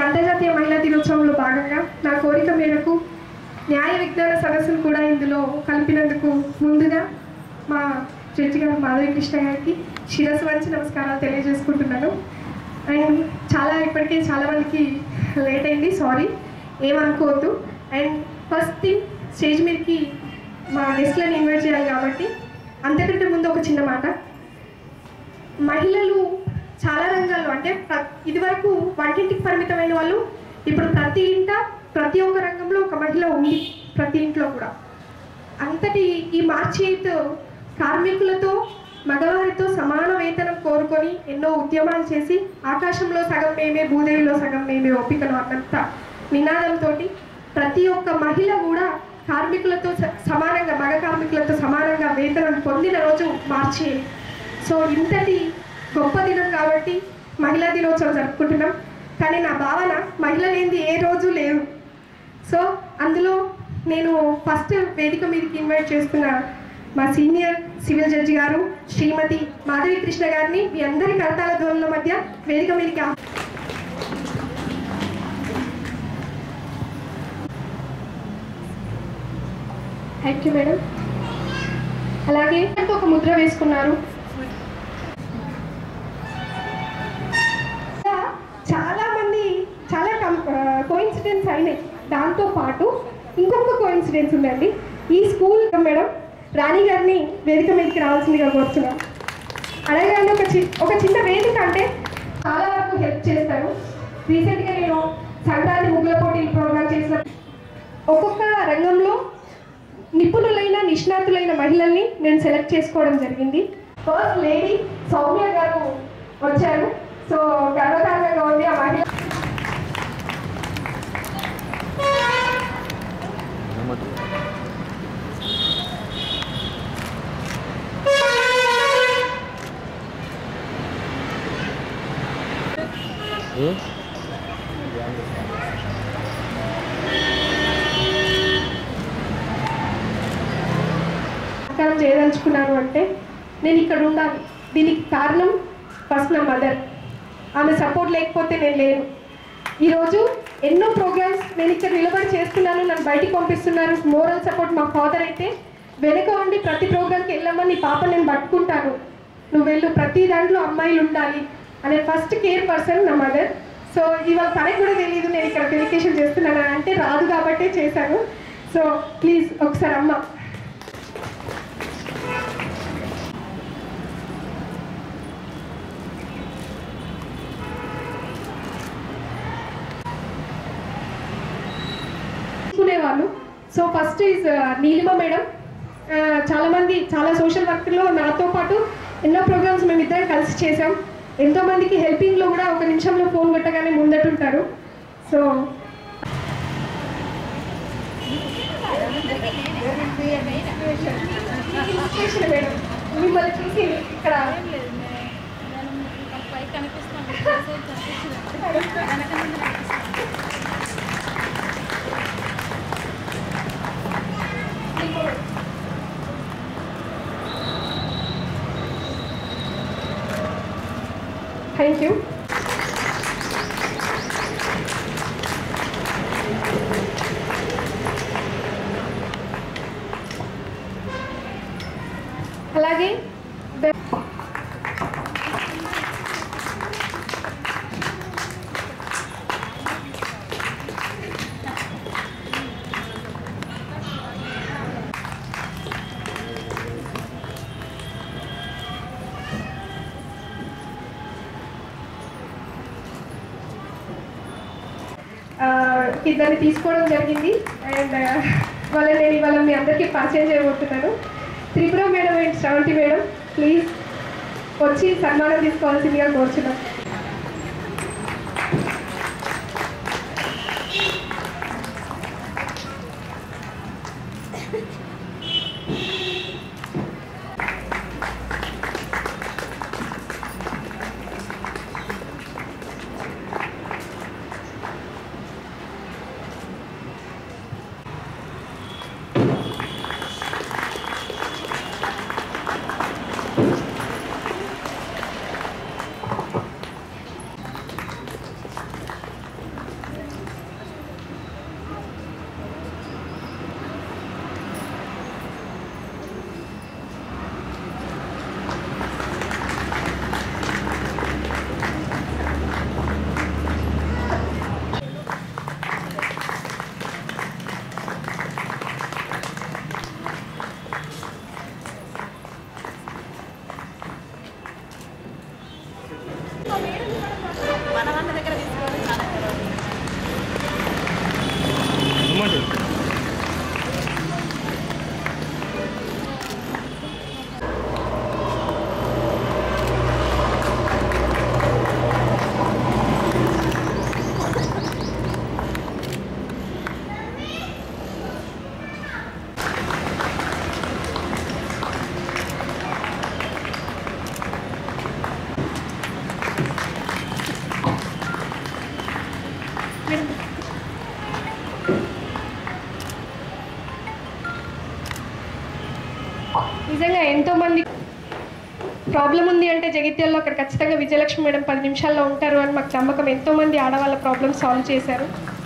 అంతర్జాతీయ మహిళా దినోత్సవంలో భాగంగా నా కోరిక మేరకు న్యాయ విజ్ఞాన సదస్సును కూడా ఇందులో కలిపినందుకు ముందుగా మా జడ్జి గారు మాధవి కృష్ణ గారికి శిరస్సు వంచి నమస్కారాలు తెలియజేసుకుంటున్నాను అండ్ చాలా ఇప్పటికే చాలా మందికి లేట్ అయింది సారీ ఏమనుకోవద్దు అండ్ ఫస్ట్ థింగ్ స్టేజ్ మీదకి మా గెస్ట్లను ఇన్వైట్ చేయాలి కాబట్టి అంతకంటే ముందు ఒక చిన్న మాట మహిళలు చాలా రంగాల్లో అంటే ప్ర- ఇదివరకు వంటింటికి పరిమితమైన వాళ్ళు ఇప్పుడు ప్రతి ఇంట ప్రతి ఒక్క రంగంలో ఒక మహిళ ఉంది ప్రతి ఇంట్లో కూడా అంతటి ఈ మార్చి ఎయిత్ కార్మికులతో మగవారితో సమాన వేతనం కోరుకొని ఎన్నో ఉద్యమాలు చేసి ఆకాశంలో సగం మేమే భూదేవిలో సగం మేమే ఒప్పికలు అన్నంత నినాదంతో ప్రతి ఒక్క మహిళ కూడా కార్మికులతో స- సమానంగా మగ కార్మికులతో సమానంగా వేతనం పొందిన రోజు మార్చి ఎయిత్. సో ఇంతటి గొప్ప దినం కాబట్టి మహిళా దినోత్సవం జరుపుకుంటున్నాం కానీ నా భావన మహిళ లేనిది ఏ రోజు లేదు సో అందులో నేను ఫస్ట్ వేదిక మీదకి ఇన్వైట్ చేస్తున్న మా సీనియర్ సివిల్ జడ్జి గారు శ్రీమతి మాధవి కృష్ణ గారిని మీ అందరి కరతాల ధ్వనుల మధ్య వేదిక మీదకి ఆ- థ్యాంక్ యూ మేడం అలాగే ఒక ముద్ర వేసుకున్నారు ఇంకా చాలా మంది చాలా కోయిన్సిడెన్స్ అయినాయి దాంతో పాటు ఇంకొక కోయిన్సిడెన్స్ ఉందండి ఈ స్కూల్ మేడం రాణి గారిని వేదిక మీదకి రావాల్సిందిగా కోరుతున్నాం అలాగే ఒక చి ఒక చిన్న వేదిక అంటే చాలా వరకు హెల్ప్ చేస్తారు రీసెంట్గా నేను సంక్రాంతి ముగ్గుల పోటీలు ప్రోగ్రామ్ చేసిన ఒక్కొక్క రంగంలో నిపుణులైన నిష్ణాతులైన మహిళల్ని నేను సెలెక్ట్ చేసుకోవడం జరిగింది ఫస్ట్ లేడీ సౌమ్య గారు వచ్చారు సో గర్వకారణంగా ఉంది ఆ మహిళ సహకారం చేయదలుచుకున్నాను అంటే నేను ఇక్కడ ఉండాలి దీనికి కారణం ఫస్ట్ నా మదర్ ఆమె సపోర్ట్ లేకపోతే నేను లేను ఈరోజు ఎన్నో ప్రోగ్రామ్స్ నేను ఇక్కడ నిలబడి చేస్తున్నాను నన్ను బయటికి పంపిస్తున్నారు మోరల్ సపోర్ట్ మా ఫాదర్ అయితే వెనక ఉండి ప్రతి ప్రోగ్రామ్కి వెళ్ళమ్మా నీ పాప నేను పట్టుకుంటాను నువ్వు వెళ్ళు ప్రతి దాంట్లో అమ్మాయిలు ఉండాలి అనే ఫస్ట్ కేర్ పర్సన్ నా మదర్ సో ఇవాళ తనకు కూడా తెలియదు నేను ఇక్కడ డెలికేషన్ చేస్తున్నాను అంటే రాదు కాబట్టే చేశాను సో ప్లీజ్ ఒకసారి అమ్మ తీసుకునేవాళ్ళు so first is Neelima madam చాలా మంది చాలా సోషల్ వర్క్లో నాతో పాటు ఎన్నో ప్రోగ్రామ్స్ మేము ఇద్దరం కలిసి చేసాం ఎంతో మందికి హెల్పింగ్లో కూడా ఒక నిమిషంలో ఫోన్ కొట్టగానే ముందటుంటారు సో ఇన్స్పిరేషన్ మేడం మిమ్మల్ని చూసి ఇక్కడ థ్యాంక్ యూ అలాగే బె- ఆ, ఇద్దరిని తీసుకోవడం జరిగింది అండ్ వాళ్ళ నేను ఇవాళ మీ అందరికీ పరిచయం చేయబోతున్నాను Tripura madam and Sravanthi madam please వచ్చి సన్మానం తీసుకోవాల్సిందిగా కోరుచున్నాం నిజంగా ఎంతో మంది ప్రాబ్లం ఉంది అంటే జగిత్యాల్లో అక్కడ ఖచ్చితంగా విజయలక్ష్మి మేడం పది నిమిషాల్లో ఉంటారు అని మాకు నమ్మకం ఎంతో మంది ఆడవాళ్ళ ప్రాబ్లమ్ సాల్వ్ చేశారు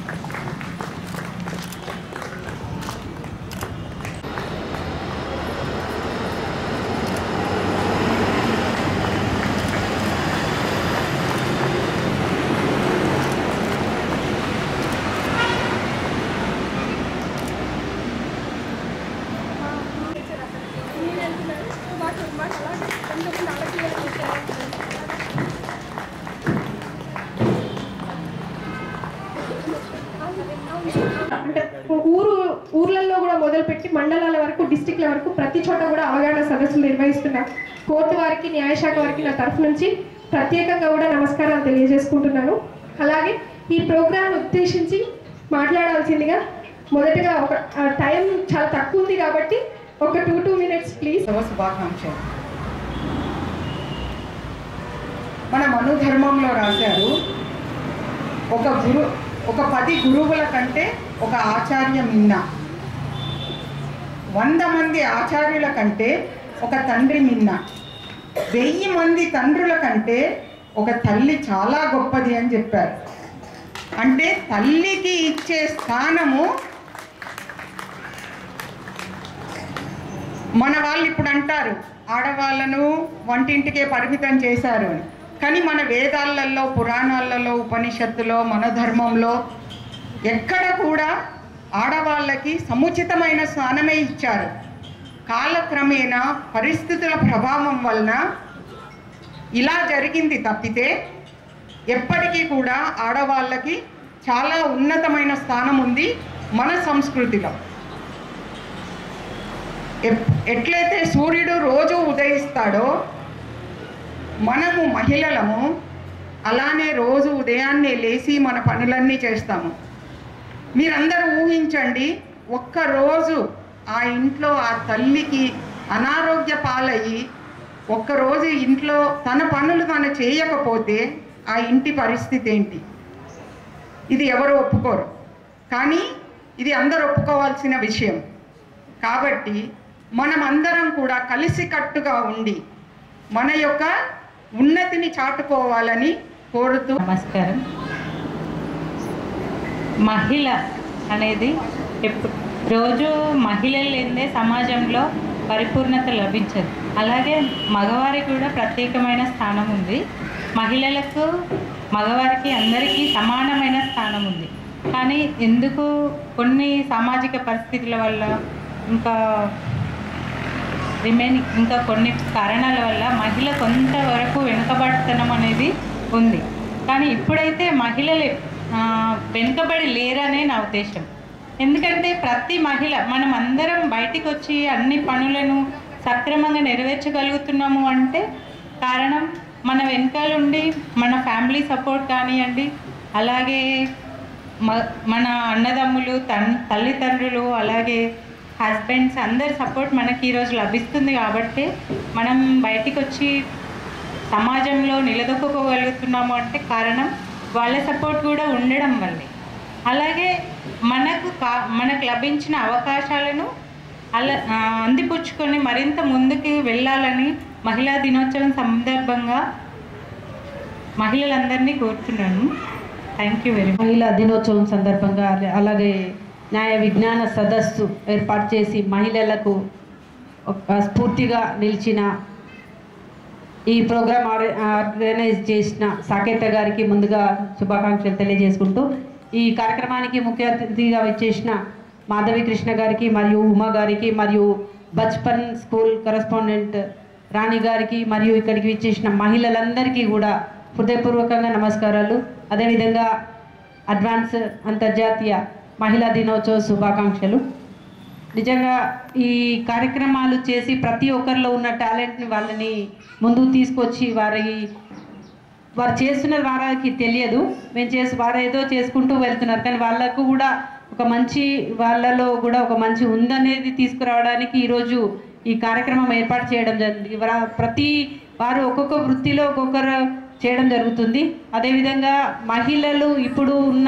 అంటే ఊరు ఊర్లలో కూడా మొదలుపెట్టి మండలాల వరకు డిస్టిక్ల వరకు ప్రతి చోట కూడా అవగాహన సదస్సులు నిర్వహిస్తున్నారు కోర్టు వారికి న్యాయశాఖ వారికి నా తరఫు నుంచి ప్రత్యేకంగా కూడా నమస్కారాలు తెలియజేసుకుంటున్నాను అలాగే ఈ ప్రోగ్రామ్ ఉద్దేశించి మాట్లాడాల్సిందిగా మొదటగా ఒక ఆ, టైం చాలా తక్కువ ఉంది కాబట్టి ఒక టూ టూ మినిట్స్ ప్లీజ్ శుభ శుభాకాంక్షలు మన మనుధర్మంలో రాశారు ఒక గురు ఒక పది గురువుల కంటే ఒక ఆచార్య మిన్న వంద మంది ఆచార్యుల కంటే ఒక తండ్రి మిన్న వెయ్యి మంది తండ్రుల కంటే ఒక తల్లి చాలా గొప్పది అని చెప్పారు అంటే తల్లికి ఇచ్చే స్థానము మన వాళ్ళు ఇప్పుడు అంటారు ఆడవాళ్ళను వంటింటికే పరిమితం చేశారు అని కానీ మన వేదాలలో పురాణాలలో ఉపనిషత్తులో మన ధర్మంలో ఎక్కడ కూడా ఆడవాళ్ళకి సముచితమైన స్థానమే ఇచ్చారు కాలక్రమేణా పరిస్థితుల ప్రభావం వలన ఇలా జరిగింది తప్పితే ఎప్పటికీ కూడా ఆడవాళ్ళకి చాలా ఉన్నతమైన స్థానం ఉంది మన సంస్కృతిలో ఎప్- ఎట్లయితే సూర్యుడు రోజు ఉదయిస్తాడో మనము మహిళలము అలానే రోజు ఉదయాన్నే లేచి మన పనులన్నీ చేస్తాము మీరందరూ ఊహించండి ఒక్కరోజు ఆ ఇంట్లో ఆ తల్లికి అనారోగ్య పాలయ్యి ఒక్కరోజు ఇంట్లో తన పనులు తను చేయకపోతే ఆ ఇంటి పరిస్థితి ఏంటి ఇది ఎవరు ఒప్పుకోరు కానీ ఇది అందరూ ఒప్పుకోవాల్సిన విషయం కాబట్టి మనమందరం కూడా కలిసికట్టుగా ఉండి మన యొక్క ఉన్నతిని చాటుకోవాలని కోరుతూ నమస్కారం మహిళ అనేది ఎప్పుడు రోజు మహిళలు లేదే సమాజంలో పరిపూర్ణత లభించదు అలాగే మగవారికి కూడా ప్రత్యేకమైన స్థానం ఉంది మహిళలకు మగవారికి అందరికీ సమానమైన స్థానం ఉంది కానీ ఎందుకు కొన్ని సామాజిక పరిస్థితుల వల్ల ఇంకా రిమైనింగ్ ఇంకా కొన్ని కారణాల వల్ల మహిళ కొంతవరకు వెనుకబడతనం అనేది ఉంది కానీ ఇప్పుడైతే మహిళలు ఆ, వెనుకబడి లేరనే నా ఉద్దేశం ఎందుకంటే ప్రతి మహిళ మనం అందరం బయటికి వచ్చి అన్ని పనులను సక్రమంగా నెరవేర్చగలుగుతున్నాము అంటే కారణం మన వెనకాలండి మన ఫ్యామిలీ సపోర్ట్ కానివ్వండి అలాగే మ- మన అన్నదమ్ములు తన్ తల్లిదండ్రులు అలాగే హస్బెండ్స్ అందరి సపోర్ట్ మనకి ఈరోజు లభిస్తుంది కాబట్టి మనం బయటికి వచ్చి సమాజంలో నిలదొక్కుకోగలుగుతున్నాము అంటే కారణం వాళ్ళ సపోర్ట్ కూడా ఉండడం వల్లే అలాగే మనకు కా మనకు లభించిన అవకాశాలను అలా ఆ, అందిపుచ్చుకొని మరింత ముందుకు వెళ్ళాలని మహిళా దినోత్సవం సందర్భంగా మహిళలందరినీ కోరుతున్నాను థ్యాంక్ యూ వెరీ మచ్ మహిళా దినోత్సవం సందర్భంగా అలా- అలాగే న్యాయ విజ్ఞాన సదస్సు ఏర్పాటు చేసి మహిళలకు ఒక స్ఫూర్తిగా నిలిచిన ఈ ప్రోగ్రాం ఆర్- ఆర్గనైజ్ చేసిన సాకేత గారికి ముందుగా శుభాకాంక్షలు తెలియజేసుకుంటూ ఈ కార్యక్రమానికి ముఖ్య అతిథిగా వచ్చేసిన మాధవి కృష్ణ గారికి మరియు ఉమా గారికి మరియు బచ్పన్ స్కూల్ కరస్పాండెంట్ రాణి గారికి మరియు ఇక్కడికి విచ్చేసిన మహిళలందరికీ కూడా హృదయపూర్వకంగా నమస్కారాలు అదేవిధంగా అడ్వాన్స్ అంతర్జాతీయ మహిళా దినోత్సవ శుభాకాంక్షలు నిజంగా ఈ కార్యక్రమాలు చేసి ప్రతి ఒక్కరిలో ఉన్న టాలెంట్ని వాళ్ళని ముందుకు తీసుకొచ్చి వారి వారు చేస్తున్న వారికి తెలియదు మేము చేసి వారు ఏదో చేసుకుంటూ వెళ్తున్నారు కానీ వాళ్ళకు కూడా ఒక మంచి వాళ్ళలో కూడా ఒక మంచి ఉందనేది తీసుకురావడానికి ఈరోజు ఈ కార్యక్రమం ఏర్పాటు చేయడం జరిగింది వర- ప్రతి వారు ఒక్కొక్క వృత్తిలో ఒక్కొక్కరు చేయడం జరుగుతుంది అదేవిధంగా మహిళలు ఇప్పుడు ఉన్న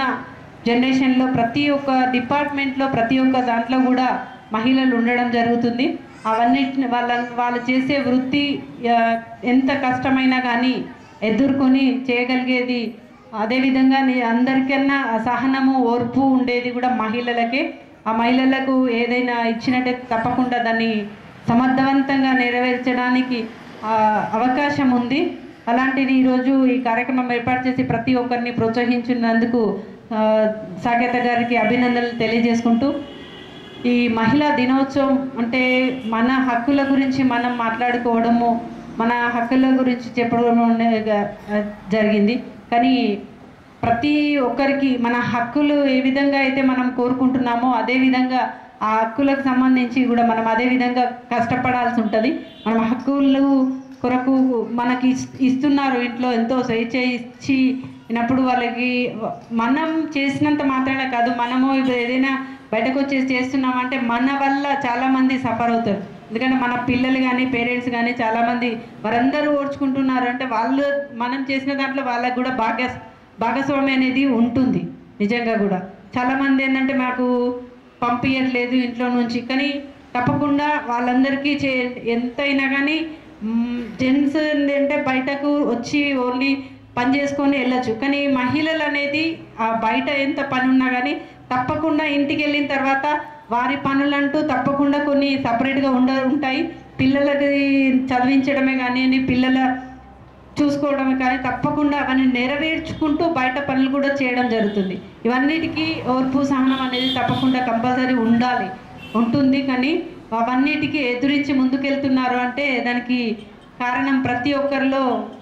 జనరేషన్లో ప్రతి ఒక్క డిపార్ట్మెంట్లో ప్రతి ఒక్క దాంట్లో కూడా మహిళలు ఉండడం జరుగుతుంది అవన్నిటిని వాళ్ళ వాళ్ళు చేసే వృత్తి ఆ, ఎంత కష్టమైనా కానీ ఎదుర్కొని చేయగలిగేది అదేవిధంగా నీ అందరికన్నా ఆ సహనము ఓర్పు ఉండేది కూడా మహిళలకే ఆ మహిళలకు ఏదైనా ఇచ్చినట్టయితే తప్పకుండా దాన్ని సమర్థవంతంగా నెరవేర్చడానికి ఆ, అవకాశం ఉంది అలాంటిది ఈరోజు ఈ కార్యక్రమం ఏర్పాటు చేసి ప్రతి ఒక్కరిని ప్రోత్సహించినందుకు ఆ, సాకేత గారికి అభినందనలు తెలియజేసుకుంటూ ఈ మహిళా దినోత్సవం అంటే మన హక్కుల గురించి మనం మాట్లాడుకోవడము మన హక్కుల గురించి చెప్పడం అనేది, ఆ, జరిగింది కానీ ప్రతి ఒక్కరికి మన హక్కులు ఏ విధంగా అయితే మనం కోరుకుంటున్నామో అదే విధంగా ఆ హక్కులకు సంబంధించి కూడా మనం అదే విధంగా కష్టపడాల్సి ఉంటుంది మనం హక్కులు కొరకు మనకి ఇస్- ఇస్తున్నారు ఇంట్లో ఎంతో స్వేచ్ఛ ఇచ్చి ఇనప్పుడు వాళ్ళకి మనం చేసినంత మాత్రమే కాదు మనము ఇప్పుడు ఏదైనా బయటకు వచ్చేసి చేస్తున్నామంటే మన వల్ల చాలామంది సఫర్ అవుతారు ఎందుకంటే మన పిల్లలు కానీ పేరెంట్స్ కానీ చాలామంది వారందరూ ఓడ్చుకుంటున్నారు అంటే వాళ్ళు మనం చేసిన దాంట్లో వాళ్ళకు కూడా భాగ్య భాగస్వామి అనేది ఉంటుంది నిజంగా కూడా చాలామంది ఏంటంటే మాకు పంపించట్లేదు ఇంట్లో నుంచి కానీ తప్పకుండా వాళ్ళందరికీ చే ఎంతైనా కానీ జెంట్స్ ఏంటంటే బయటకు వచ్చి ఓన్లీ పని చేసుకొని వెళ్ళచ్చు కానీ మహిళలు అనేది ఆ బయట ఎంత పని ఉన్నా కానీ తప్పకుండా ఇంటికి వెళ్ళిన తర్వాత వారి పనులంటూ తప్పకుండా కొన్ని సపరేట్గా ఉండ ఉంటాయి పిల్లలకి చదివించడమే కానీ పిల్లల చూసుకోవడమే కానీ తప్పకుండా అవన్నీ నెరవేర్చుకుంటూ బయట పనులు కూడా చేయడం జరుగుతుంది ఇవన్నిటికీ ఓర్పు సహనం అనేది తప్పకుండా కంపల్సరీ ఉండాలి ఉంటుంది కానీ అవన్నిటికీ ఎదురించి ముందుకెళ్తున్నారు అంటే దానికి కారణం ప్రతి ఒక్కరిలో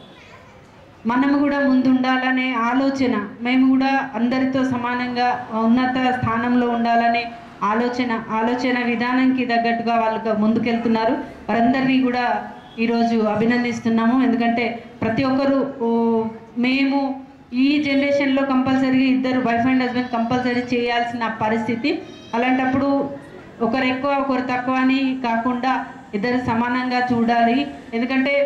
మనము కూడా ముందుండాలనే ఆలోచన మేము కూడా అందరితో సమానంగా ఉన్నత స్థానంలో ఉండాలనే ఆలోచన ఆలోచన విధానంకి తగ్గట్టుగా వాళ్ళు ముందుకెళ్తున్నారు వారందరినీ కూడా ఈరోజు అభినందిస్తున్నాము ఎందుకంటే ప్రతి ఒక్కరు ఓ, మేము ఈ జనరేషన్లో కంపల్సరీగా ఇద్దరు వైఫ్ అండ్ హస్బెండ్ కంపల్సరీ చేయాల్సిన పరిస్థితి అలాంటప్పుడు ఒకరు ఎక్కువ ఒకరు తక్కువ అని కాకుండా ఇద్దరు సమానంగా చూడాలి ఎందుకంటే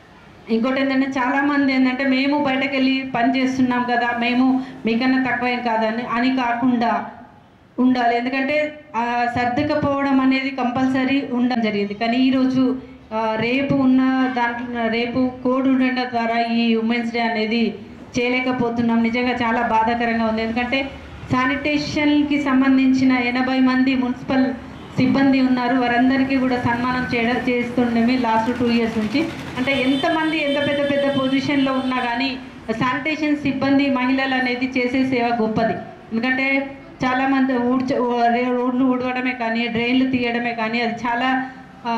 ఇంకోటి ఏంటంటే చాలా మంది ఏంటంటే మేము బయటకు వెళ్ళి పని చేస్తున్నాం కదా మేము మీకన్నా తక్కువేం కాదని అని కాకుండా ఉండాలి ఎందుకంటే ఆ సర్దుకపోవడం అనేది కంపల్సరీ ఉండడం జరిగింది కానీ ఈరోజు ఆ, రేపు ఉన్న దాంట్లో రేపు కోడ్ ఉండడం ద్వారా ఈ ఉమెన్స్ డే అనేది చేయలేకపోతున్నాం నిజంగా చాలా బాధాకరంగా ఉంది ఎందుకంటే శానిటేషన్కి సంబంధించిన ఎనభై మంది మున్సిపల్ సిబ్బంది ఉన్నారు వారందరికీ కూడా సన్మానం చేయడం చేస్తుండేమి లాస్ట్ టూ ఇయర్స్ నుంచి అంటే ఎంతమంది ఎంత పెద్ద పెద్ద పొజిషన్లో ఉన్నా కానీ శానిటేషన్ సిబ్బంది మహిళలు అనేది చేసే సేవ గొప్పది ఎందుకంటే చాలామంది ఊడ్చ రోడ్లు ఊడవడమే కానీ డ్రైన్లు తీయడమే కానీ అది చాలా ఆ,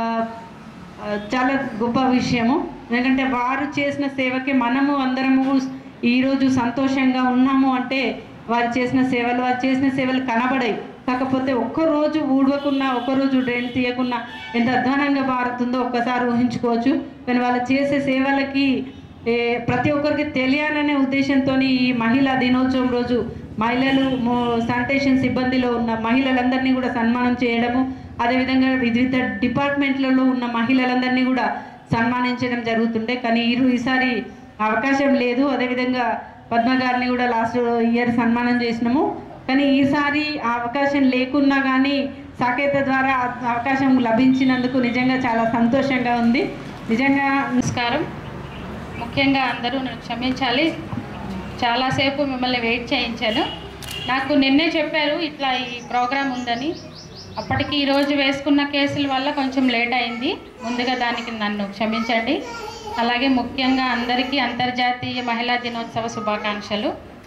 ఆ, చాలా గొప్ప విషయము ఎందుకంటే వారు చేసిన సేవకి మనము అందరము ఈరోజు సంతోషంగా ఉన్నాము అంటే వారు చేసిన సేవలు వారు చేసిన సేవలు కనబడాయి కాకపోతే ఒక్కరోజు ఊడవకున్నా ఒక్కరోజు డ్రైన్ తీయకున్నా ఎంత అధ్వానంగా మారుతుందో ఒక్కసారి ఊహించుకోవచ్చు కానీ వాళ్ళు చేసే సేవలకి ఏ, ప్రతి ఒక్కరికి తెలియాలనే ఉద్దేశంతో ఈ మహిళా దినోత్సవం రోజు మహిళలు మో- శానిటేషన్ సిబ్బందిలో ఉన్న మహిళలందరినీ కూడా సన్మానం చేయడము అదేవిధంగా వివిధ డిపార్ట్మెంట్లలో ఉన్న మహిళలందరినీ కూడా సన్మానించడం జరుగుతుండే కానీ ఈ ఈసారి అవకాశం లేదు అదేవిధంగా పద్మ గారిని కూడా లాస్ట్ ఇయర్ సన్మానం చేసినాము కానీ ఈసారి ఆ అవకాశం లేకున్నా కానీ సాకేత ద్వారా ఆ అవకాశం లభించినందుకు నిజంగా చాలా సంతోషంగా ఉంది నిజంగా నమస్కారం ముఖ్యంగా అందరూ నన్ను క్షమించాలి చాలాసేపు మిమ్మల్ని వెయిట్ చేయించాను నాకు నిన్నే చెప్పారు ఇట్లా ఈ ప్రోగ్రాం ఉందని అప్పటికి ఈరోజు వేసుకున్న కేసుల వల్ల కొంచెం లేట్ అయింది ముందుగా దానికి నన్ను క్షమించండి అలాగే ముఖ్యంగా అందరికీ అంతర్జాతీయ మహిళా దినోత్సవ శుభాకాంక్షలు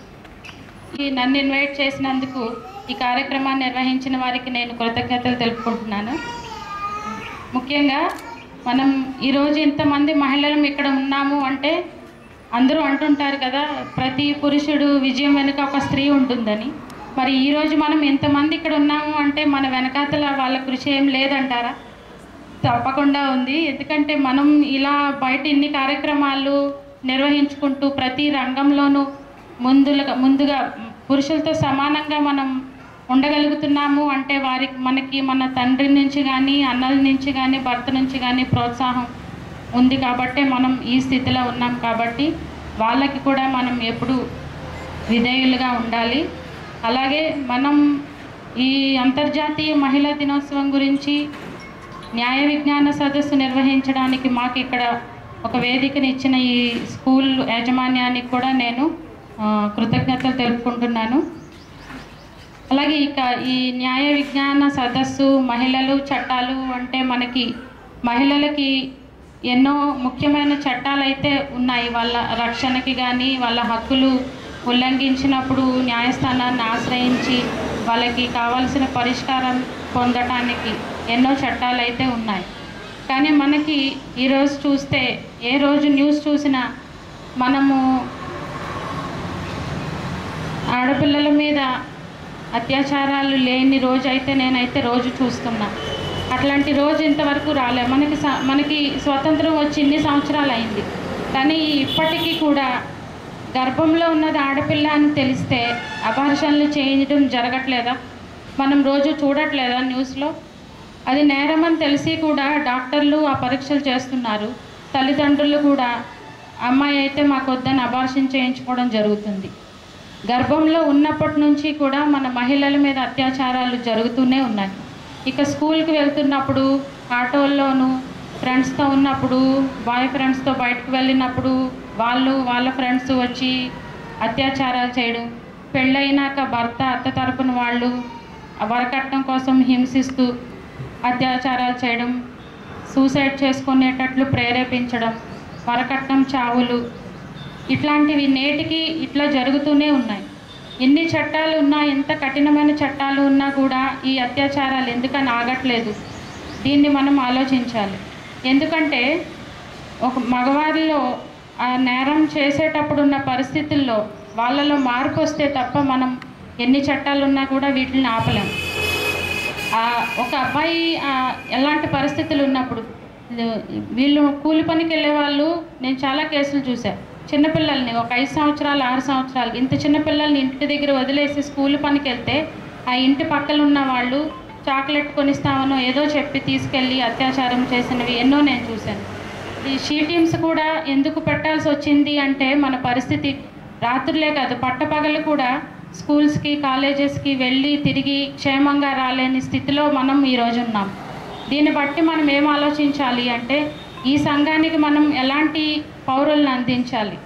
ఈ నన్ను ఇన్వైట్ చేసినందుకు ఈ కార్యక్రమాన్ని నిర్వహించిన వారికి నేను కృతజ్ఞతలు తెలుపుకుంటున్నాను ముఖ్యంగా మనం ఈరోజు ఇంతమంది మహిళలం ఇక్కడ ఉన్నాము అంటే అందరూ అంటుంటారు కదా ప్రతి పురుషుడు విజయం వెనుక ఒక స్త్రీ ఉంటుందని మరి ఈరోజు మనం ఇంతమంది ఇక్కడ ఉన్నాము అంటే మన వెనకాతల వాళ్ళ కృషి ఏం లేదంటారా తప్పకుండా ఉంది ఎందుకంటే మనం ఇలా బయట ఇన్ని కార్యక్రమాలు నిర్వహించుకుంటూ ప్రతి రంగంలోనూ ముందుగా ముందుగా పురుషులతో సమానంగా మనం ఉండగలుగుతున్నాము అంటే వారికి మనకి మన తండ్రి నుంచి కానీ అన్నల నుంచి కానీ భర్త నుంచి కానీ ప్రోత్సాహం ఉంది కాబట్టే మనం ఈ స్థితిలో ఉన్నాం కాబట్టి వాళ్ళకి కూడా మనం ఎప్పుడు విధేయులుగా ఉండాలి అలాగే మనం ఈ అంతర్జాతీయ మహిళా దినోత్సవం గురించి న్యాయ విజ్ఞాన సదస్సు నిర్వహించడానికి మాకు ఇక్కడ ఒక వేదికని ఇచ్చిన ఈ స్కూల్ యాజమాన్యానికి కూడా నేను ఆ, కృతజ్ఞతలు తెలుపుకుంటున్నాను అలాగే ఇక ఈ న్యాయ విజ్ఞాన సదస్సు మహిళలు చట్టాలు అంటే మనకి మహిళలకి ఎన్నో ముఖ్యమైన చట్టాలు అయితే ఉన్నాయి వాళ్ళ రక్షణకి కానీ వాళ్ళ హక్కులు ఉల్లంఘించినప్పుడు న్యాయస్థానాన్ని ఆశ్రయించి వాళ్ళకి కావాల్సిన పరిష్కారం పొందటానికి ఎన్నో చట్టాలు అయితే ఉన్నాయి కానీ మనకి ఈరోజు చూస్తే ఏ రోజు న్యూస్ చూసినా మనము ఆడపిల్లల మీద అత్యాచారాలు లేని రోజు అయితే నేనైతే రోజు చూస్తున్నా అట్లాంటి రోజు ఇంతవరకు రాలే మనకి స- మనకి స్వతంత్రం వచ్చి ఇన్ని సంవత్సరాలు అయింది కానీ ఇప్పటికీ కూడా గర్భంలో ఉన్నది ఆడపిల్ల అని తెలిస్తే అపహర్షణలు చేయడం జరగట్లేదా మనం రోజు చూడట్లేదా న్యూస్లో అది నేరం అని తెలిసి కూడా డాక్టర్లు ఆ పరీక్షలు చేస్తున్నారు తల్లిదండ్రులు కూడా అమ్మాయి అయితే మాకు వద్దని అబార్షన్ చేయించుకోవడం జరుగుతుంది గర్భంలో ఉన్నప్పటి నుంచి కూడా మన మహిళల మీద అత్యాచారాలు జరుగుతూనే ఉన్నాయి ఇక స్కూల్కి వెళ్తున్నప్పుడు ఆటోల్లోనూ ఫ్రెండ్స్తో ఉన్నప్పుడు బాయ్ ఫ్రెండ్స్తో బయటకు వెళ్ళినప్పుడు వాళ్ళు వాళ్ళ ఫ్రెండ్స్ వచ్చి అత్యాచారాలు చేయడం పెళ్ళైనాక భర్త అత్త తరపున వాళ్ళు వరకట్నం కోసం హింసిస్తూ అత్యాచారాలు చేయడం సూసైడ్ చేసుకునేటట్లు ప్రేరేపించడం వరకట్నం చావులు ఇట్లాంటివి నేటికి ఇట్లా జరుగుతూనే ఉన్నాయి ఎన్ని చట్టాలు ఉన్నా ఎంత కఠినమైన చట్టాలు ఉన్నా కూడా ఈ అత్యాచారాలు ఎందుకని ఆగట్లేదు దీన్ని మనం ఆలోచించాలి ఎందుకంటే ఒక మగవారిలో ఆ నేరం చేసేటప్పుడు ఉన్న పరిస్థితుల్లో వాళ్ళలో మార్పు వస్తే తప్ప మనం ఎన్ని చట్టాలు ఉన్నా కూడా వీటిని ఆపలేం ఆ, ఒక అబ్బాయి ఆ, ఎలాంటి పరిస్థితులు ఉన్నప్పుడు వీళ్ళు- వీళ్ళు కూలి పనికి వెళ్ళే వాళ్ళు నేను చాలా కేసులు చూశాను చిన్నపిల్లల్ని ఒక ఐదు సంవత్సరాలు ఆరు సంవత్సరాలు ఇంత చిన్న పిల్లల్ని ఇంటి దగ్గర వదిలేసి స్కూల్ పనికి వెళ్తే ఆ ఇంటి పక్కన ఉన్న వాళ్ళు చాక్లెట్ కొనిస్తామనో ఏదో చెప్పి తీసుకెళ్ళి అత్యాచారం చేసినవి ఎన్నో నేను చూశాను ఈ షీ టీమ్స్ కూడా ఎందుకు పెట్టాల్సి వచ్చింది అంటే మన పరిస్థితి రాత్రులే కాదు పట్టపగలు కూడా స్కూల్స్కి కాలేజెస్కి వెళ్ళి తిరిగి క్షేమంగా రాలేని స్థితిలో మనం ఈరోజు ఉన్నాం దీన్ని బట్టి మనం ఏం ఆలోచించాలి అంటే ఈ సంఘానికి మనం ఎలాంటి పౌరులను అందించాలి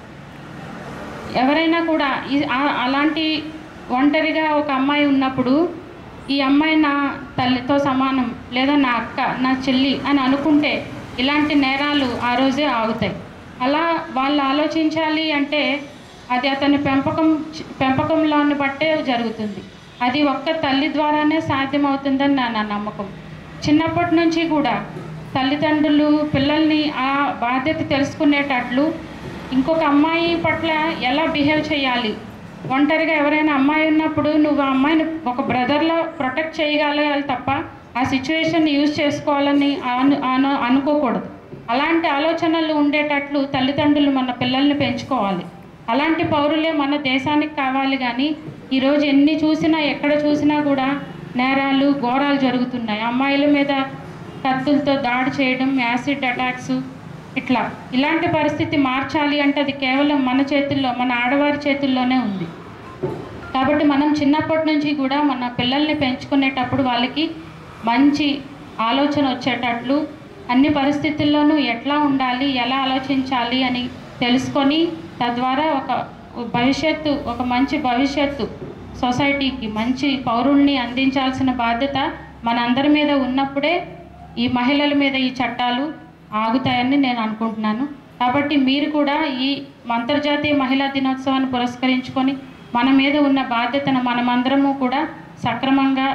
ఎవరైనా కూడా ఈ ఆ- అలాంటి ఒంటరిగా ఒక అమ్మాయి ఉన్నప్పుడు ఈ అమ్మాయి నా తల్లితో సమానం లేదా నా అక్క నా చెల్లి అని అనుకుంటే ఇలాంటి నేరాలు ఆ రోజే ఆగుతాయి అలా వాళ్ళు ఆలోచించాలి అంటే అది అతని పెంపకం పెంపకంలోని బట్టే జరుగుతుంది అది ఒక్క తల్లి ద్వారానే సాధ్యమవుతుందని నా నా నమ్మకం చిన్నప్పటి నుంచి కూడా తల్లిదండ్రులు పిల్లల్ని ఆ బాధ్యత తెలుసుకునేటట్లు ఇంకొక అమ్మాయి పట్ల ఎలా బిహేవ్ చేయాలి ఒంటరిగా ఎవరైనా అమ్మాయి ఉన్నప్పుడు నువ్వు ఆ అమ్మాయిని ఒక బ్రదర్లో ప్రొటెక్ట్ చేయగలగాలి తప్ప ఆ సిచ్యువేషన్ యూజ్ చేసుకోవాలని అను అను అనుకోకూడదు అలాంటి ఆలోచనలు ఉండేటట్లు తల్లిదండ్రులు మన పిల్లల్ని పెంచుకోవాలి అలాంటి పౌరులే మన దేశానికి కావాలి కానీ ఈరోజు ఎన్ని చూసినా ఎక్కడ చూసినా కూడా నేరాలు ఘోరాలు జరుగుతున్నాయి అమ్మాయిల మీద కత్తులతో దాడి చేయడం యాసిడ్ అటాక్స్ ఇట్లా ఇలాంటి పరిస్థితి మార్చాలి అంటే అది కేవలం మన చేతుల్లో మన ఆడవారి చేతుల్లోనే ఉంది కాబట్టి మనం చిన్నప్పటి నుంచి కూడా మన పిల్లల్ని పెంచుకునేటప్పుడు వాళ్ళకి మంచి ఆలోచన వచ్చేటట్లు అన్ని పరిస్థితుల్లోనూ ఎట్లా ఉండాలి ఎలా ఆలోచించాలి అని తెలుసుకొని తద్వారా ఒక భవిష్యత్తు ఒక మంచి భవిష్యత్తు సొసైటీకి మంచి పౌరుల్ని అందించాల్సిన బాధ్యత మనందరి మీద ఉన్నప్పుడే ఈ మహిళల మీద ఈ చట్టాలు ఆగుతాయని నేను అనుకుంటున్నాను కాబట్టి మీరు కూడా ఈ అంతర్జాతీయ మహిళా దినోత్సవాన్ని పురస్కరించుకొని మన మీద ఉన్న బాధ్యతను మనమందరము కూడా సక్రమంగా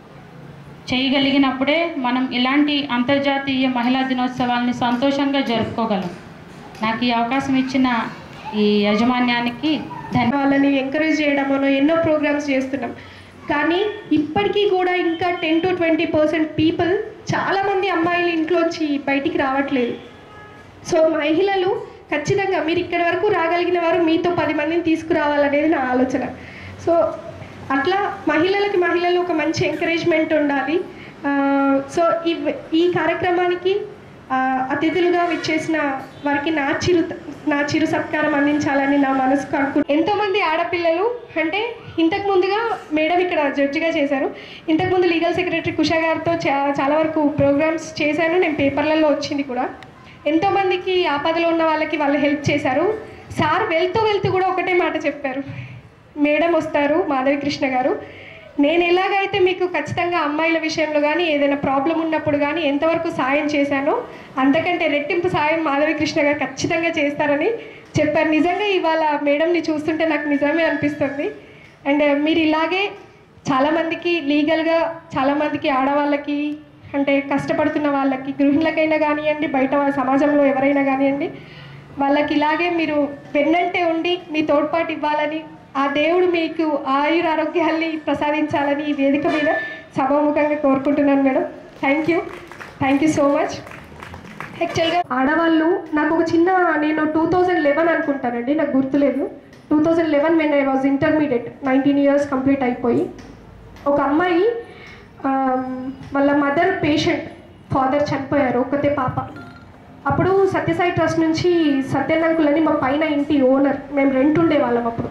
చేయగలిగినప్పుడే మనం ఇలాంటి అంతర్జాతీయ మహిళా దినోత్సవాల్ని సంతోషంగా జరుపుకోగలం నాకు ఈ అవకాశం ఇచ్చిన ఈ యాజమాన్యానికి ధన్యవాదాలు వాళ్ళని ఎంకరేజ్ చేయడమనో ఎన్నో ప్రోగ్రామ్స్ చేస్తున్నాం కానీ ఇప్పటికీ కూడా ఇంకా ten to twenty percent people చాలామంది అమ్మాయిలు ఇంట్లో వచ్చి బయటికి రావట్లేదు సో మహిళలు ఖచ్చితంగా మీరు ఇక్కడి వరకు రాగలిగిన వారు మీతో పది మందిని తీసుకురావాలనేది నా ఆలోచన సో అట్లా మహిళలకి మహిళలు ఒక మంచి ఎంకరేజ్మెంట్ ఉండాలి ఆ, సో ఈ ఈ కార్యక్రమానికి ఆ, అతిథులుగా విచ్చేసిన వారికి నా చిరు నా చిరు సత్కారం అందించాలని నా మనసుకు అనుకు ఎంతోమంది ఆడపిల్లలు అంటే ఇంతకు ముందుగా మేడం ఇక్కడ జడ్జిగా చేశారు ఇంతకుముందు లీగల్ సెక్రటరీ కుషా గారితో చా చాలా వరకు ప్రోగ్రామ్స్ చేశాను నేను పేపర్లలో వచ్చింది కూడా ఎంతోమందికి ఆపదలో ఉన్న వాళ్ళకి వాళ్ళు హెల్ప్ చేశారు సార్ వెళ్తూ వెళ్తూ కూడా ఒకటే మాట చెప్పారు మేడం వస్తారు మాధవి కృష్ణ గారు నేను ఎలాగైతే మీకు ఖచ్చితంగా అమ్మాయిల విషయంలో కానీ ఏదైనా ప్రాబ్లం ఉన్నప్పుడు కానీ ఎంతవరకు సాయం చేశానో అంతకంటే రెట్టింపు సాయం మాధవి కృష్ణ గారు ఖచ్చితంగా చేస్తారని చెప్పారు నిజంగా ఇవాళ మేడంని చూస్తుంటే నాకు నిజమే అనిపిస్తుంది అండ్ మీరు ఇలాగే చాలామందికి లీగల్గా చాలామందికి ఆడవాళ్ళకి అంటే కష్టపడుతున్న వాళ్ళకి గృహిణులకైనా కానివ్వండి బయట వాళ్ళ సమాజంలో ఎవరైనా కానివ్వండి వాళ్ళకి ఇలాగే మీరు వెన్నంటే ఉండి మీ తోడ్పాటు ఇవ్వాలని ఆ దేవుడు మీకు ఆయుర ఆరోగ్యాల్ని ప్రసాదించాలని ఈ వేదిక మీద సభాముఖంగా కోరుకుంటున్నాను madam thank you thank you so much యాక్చువల్గా ఆడవాళ్ళు నాకు ఒక చిన్న నేను టూ థౌజండ్ లెవెన్ అనుకుంటానండి నాకు గుర్తులేదు two thousand eleven when I was intermediate nineteen years complete అయిపోయి ఒక అమ్మాయి ఆమ్, వాళ్ళ మదర్ పేషెంట్ ఫాదర్ చనిపోయారు ఒక్కతే పాప అప్పుడు సత్యసాయి ట్రస్ట్ నుంచి సత్యనంకుల్ అని మా పైన ఇంటి ఓనర్ మేము రెంట్ ఉండేవాళ్ళం అప్పుడు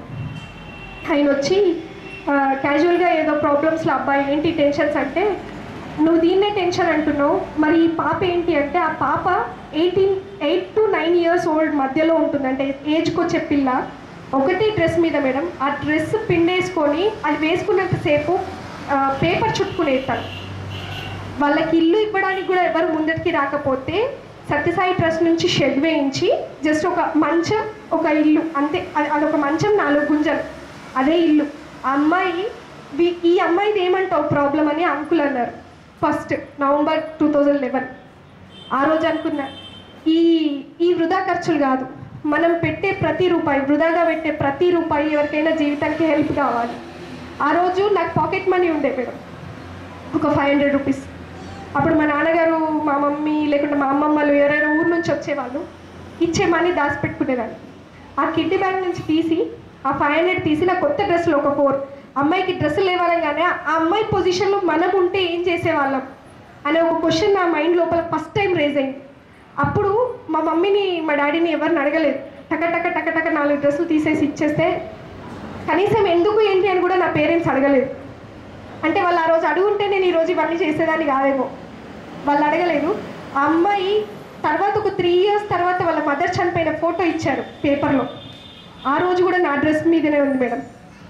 ఆయన వచ్చి క్యాజువల్గా ఏదో ప్రాబ్లమ్స్లో అబ్బాయి ఏంటి టెన్షన్స్ అంటే నువ్వు దీన్నే టెన్షన్ అంటున్నావు మరి ఈ పాప ఏంటి అంటే ఆ పాప eighteen eight to nine years old మధ్యలో ఉంటుంది అంటే ఏజ్కి వచ్చే పిల్ల ఒకటి డ్రెస్ మీద మేడం ఆ డ్రెస్ పిండేసుకొని అది వేసుకున్నంతసేపు పేపర్ చుట్టుకునేస్తాను వాళ్ళకి ఇల్లు ఇవ్వడానికి కూడా ఎవరు ముందరికి రాకపోతే సత్యసాయి ట్రస్ట్ నుంచి షెడ్ వేయించి జస్ట్ ఒక మంచం ఒక ఇల్లు అంతే అది అదొక మంచం నాలుగు గుంజలు అదే ఇల్లు ఆ అమ్మాయి వీ- ఈ అమ్మాయిది ఏమంటావు ప్రాబ్లం అని అంకుల్ అన్నారు first November two thousand eleven ఆ రోజు అనుకున్నా ఈ ఈ వృధా ఖర్చులు కాదు మనం పెట్టే ప్రతి రూపాయి వృధాగా పెట్టే ప్రతి రూపాయి ఎవరికైనా జీవితానికి హెల్ప్ కావాలి ఆ రోజు నాకు పాకెట్ మనీ ఉండే మేడం ఒక ఫైవ్ హండ్రెడ్ రూపీస్ అప్పుడు మా నాన్నగారు మా మమ్మీ లేకుంటే మా అమ్మమ్మలు ఎవరైనా ఊరు నుంచి వచ్చేవాళ్ళు ఇచ్చే మనీ దాచిపెట్టుకునేదాన్ని ఆ కిడ్డీ బ్యాగ్ నుంచి తీసి ఆ ఫైవ్ హండ్రెడ్ తీసి నా కొత్త డ్రెస్సులు ఒక ఫోర్ అమ్మాయికి డ్రెస్సులు లేవాలంగానే ఆ అమ్మాయి పొజిషన్లో మనం ఉంటే ఏం చేసేవాళ్ళం అనే ఒక క్వశ్చన్ నా మైండ్ లోపల ఫస్ట్ టైం రేజ్ అయింది అప్పుడు మా మమ్మీని మా డాడీని ఎవరిని అడగలేదు టక టక టక టక నాలుగు డ్రెస్సులు తీసేసి ఇచ్చేస్తే కనీసం ఎందుకు ఏంటి అని కూడా నా పేరెంట్స్ అడగలేదు అంటే వాళ్ళు ఆ రోజు అడుగుంటే నేను ఈ రోజు ఇవన్నీ చేసేదాన్ని కాదేమో వాళ్ళు అడగలేదు ఆ అమ్మాయి తర్వాత ఒక త్రీ ఇయర్స్ తర్వాత వాళ్ళ మదర్ చనిపోయిన ఫోటో ఇచ్చారు పేపర్లో ఆ రోజు కూడా నా డ్రెస్ మీదనే ఉంది మేడం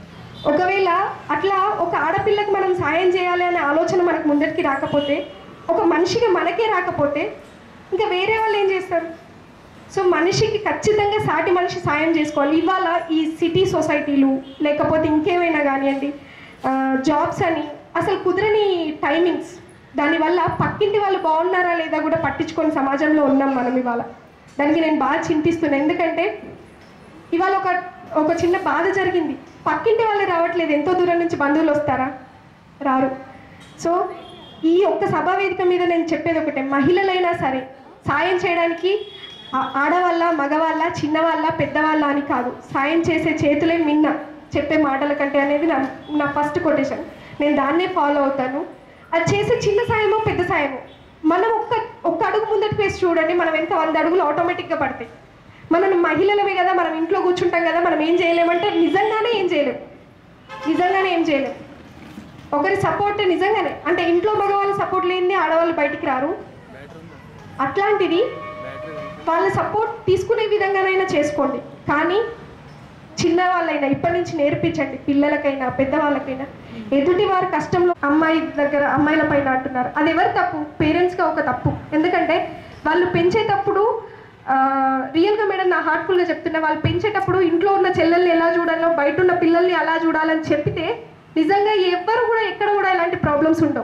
ఒకవేళ అట్లా ఒక ఆడపిల్లకి మనం సాయం చేయాలి అనే ఆలోచన మనకు ముందరికి రాకపోతే ఒక మనిషికి మనకే రాకపోతే ఇంకా వేరే వాళ్ళు ఏం చేస్తారు సో మనిషికి ఖచ్చితంగా సాటి మనిషి సాయం చేసుకోవాలి ఇవాళ ఈ సిటీ సొసైటీలు లేకపోతే ఇంకేమైనా కానివ్వండి జాబ్స్ అని అసలు కుదరని టైమింగ్స్ దానివల్ల పక్కింటి వాళ్ళు బాగున్నారా లేదా కూడా పట్టించుకొని సమాజంలో ఉన్నాం మనం ఇవాళ దానికి నేను బాగా చింతిస్తున్నాను ఎందుకంటే ఇవాళ ఒక ఒక చిన్న బాధ జరిగింది పక్కింటి వాళ్ళు రావట్లేదు ఎంతో దూరం నుంచి బంధువులు వస్తారా రారు సో ఈ ఒక్క సభా వేదిక మీద నేను చెప్పేది ఒకటే మహిళలైనా సరే సాయం చేయడానికి ఆ- ఆడవాళ్ళ మగవాళ్ళ చిన్నవాళ్ళ పెద్దవాళ్ళ అని కాదు సాయం చేసే చేతులే మిన్న చెప్పే మాటల కంటే అనేది నా నా ఫస్ట్ కొటేషన్ నేను దాన్నే ఫాలో అవుతాను అది చేసే చిన్న సాయమో పెద్ద సాయమో మనం ఒక్క ఒక్క అడుగు ముందటికి వేసి చూడండి మనం ఎంత వంద అడుగులు ఆటోమేటిక్గా పడతాయి మనం మహిళలమే కదా మనం ఇంట్లో కూర్చుంటాం కదా మనం ఏం చేయలేమంటే నిజంగానే ఏం చేయలేం నిజంగానే ఏం చేయలేం ఒకరి సపోర్ట్ నిజంగానే అంటే ఇంట్లో మగవాళ్ళ సపోర్ట్ లేనిది ఆడవాళ్ళు బయటికి రారు అట్లాంటిది వాళ్ళ సపోర్ట్ తీసుకునే విధంగానైనా చేసుకోండి కానీ చిన్న వాళ్ళైనా ఇప్పటి నుంచి నేర్పించండి పిల్లలకైనా పెద్దవాళ్ళకైనా ఎదుటి వారి కష్టంలో అమ్మాయి దగ్గర అమ్మాయిల పైన అంటున్నారు అది ఎవరి తప్పు పేరెంట్స్గా ఒక తప్పు ఎందుకంటే వాళ్ళు పెంచేటప్పుడు రియల్గా మేడం నా హార్ట్ఫుల్గా చెప్తున్నా వాళ్ళు పెంచేటప్పుడు ఇంట్లో ఉన్న చెల్లెల్ని ఎలా చూడాలో బయట ఉన్న పిల్లల్ని అలా చూడాలని చెప్పితే నిజంగా ఎవ్వరు కూడా ఎక్కడ కూడా ఎలాంటి ప్రాబ్లమ్స్ ఉండవు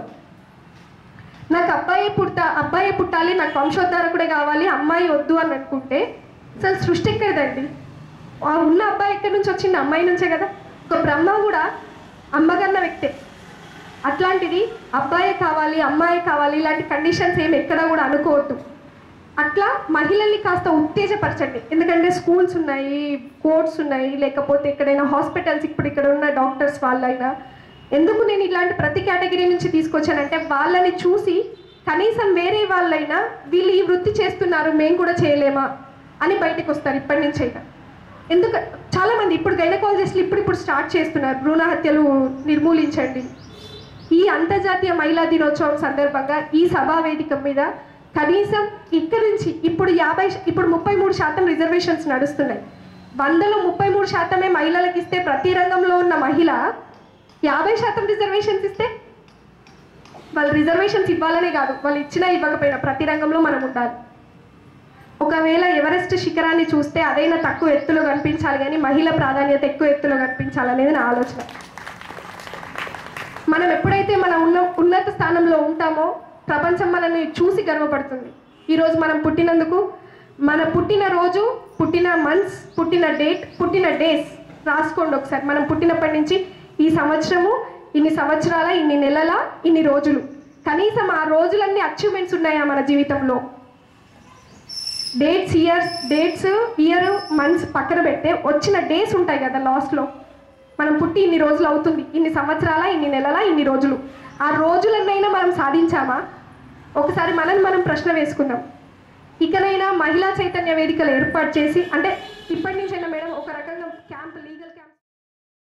నాకు అబ్బాయి పుట్ట అబ్బాయి పుట్టాలి నాకు వంశోద్ధారకుడే కావాలి అమ్మాయి వద్దు అని అనుకుంటే అసలు సృష్టి ఎక్కడదండి ఆ ఉన్న అబ్బాయి ఎక్కడి నుంచి వచ్చింది అమ్మాయి నుంచే కదా ఒక బ్రహ్మ కూడా అమ్మగన్న వ్యక్తే అట్లాంటిది అబ్బాయే కావాలి అమ్మాయి కావాలి ఇలాంటి కండిషన్స్ ఏమి ఎక్కడ కూడా అనుకోవద్దు అట్లా మహిళల్ని కాస్త ఉత్తేజపరచండి ఎందుకంటే స్కూల్స్ ఉన్నాయి కోర్ట్స్ ఉన్నాయి లేకపోతే ఎక్కడైనా హాస్పిటల్స్ ఇప్పుడు ఇక్కడ ఉన్న డాక్టర్స్ వాళ్ళైనా ఎందుకు నేను ఇలాంటి ప్రతి కేటగిరీ నుంచి తీసుకొచ్చానంటే వాళ్ళని చూసి కనీసం వేరే వాళ్ళైనా వీళ్ళు ఈ వృత్తి చేస్తున్నారు మేము కూడా చేయలేమా అని బయటకు వస్తారు ఇప్పటి నుంచి అయినా ఎందుకు చాలా మంది ఇప్పుడు గైనకాలజిస్టులు ఇప్పుడు ఇప్పుడు స్టార్ట్ చేస్తున్నారు భ్రూణ హత్యలు నిర్మూలించండి ఈ అంతర్జాతీయ మహిళా దినోత్సవం సందర్భంగా ఈ సభా వేదిక మీద కనీసం ఇక్కడి నుంచి ఇప్పుడు యాభై ఇప్పుడు ముప్పై మూడు శాతం రిజర్వేషన్స్ నడుస్తున్నాయి వందలో ముప్పై మూడు శాతమే మహిళలకు ఇస్తే ప్రతి రంగంలో ఉన్న మహిళ యాభై శాతం రిజర్వేషన్స్ ఇస్తే వాళ్ళు రిజర్వేషన్స్ ఇవ్వాలనే కాదు వాళ్ళు ఇచ్చినా ఇవ్వకపోయినా ప్రతి రంగంలో మనం ఉండాలి ఒకవేళ ఎవరెస్ట్ శిఖరాన్ని చూస్తే అదైనా తక్కువ ఎత్తులో కనిపించాలి కానీ మహిళ ప్రాధాన్యత ఎక్కువ ఎత్తులో కనిపించాలనేది నా ఆలోచన మనం ఎప్పుడైతే మన ఉన్న ఉన్నత స్థానంలో ఉంటామో ప్రపంచం మనల్ని చూసి గర్వపడుతుంది ఈరోజు మనం పుట్టినందుకు మన పుట్టిన రోజు పుట్టిన మంత్స్ పుట్టిన డేట్ పుట్టిన డేస్ రాసుకోండి ఒకసారి మనం పుట్టినప్పటి నుంచి ఈ సంవత్సరము ఇన్ని సంవత్సరాల ఇన్ని నెలల ఇన్ని రోజులు కనీసం ఆ రోజులన్నీ అచీవ్మెంట్స్ ఉన్నాయా మన జీవితంలో dates years dates year months పక్కన పెడితే వచ్చిన డేస్ ఉంటాయి కదా లాస్ట్లో మనం పుట్టి ఇన్ని రోజులు అవుతుంది ఇన్ని సంవత్సరాల ఇన్ని నెలల ఇన్ని రోజులు ఆ రోజులన్నైనా మనం సాధించామా ఒకసారి మనం మనం ప్రశ్న వేసుకుందాం ఇకనైనా మహిళా చైతన్య వేదికలు ఏర్పాటు చేసి అంటే ఇప్పటి నుంచైనా మేడం ఒక రకంగా క్యాంప్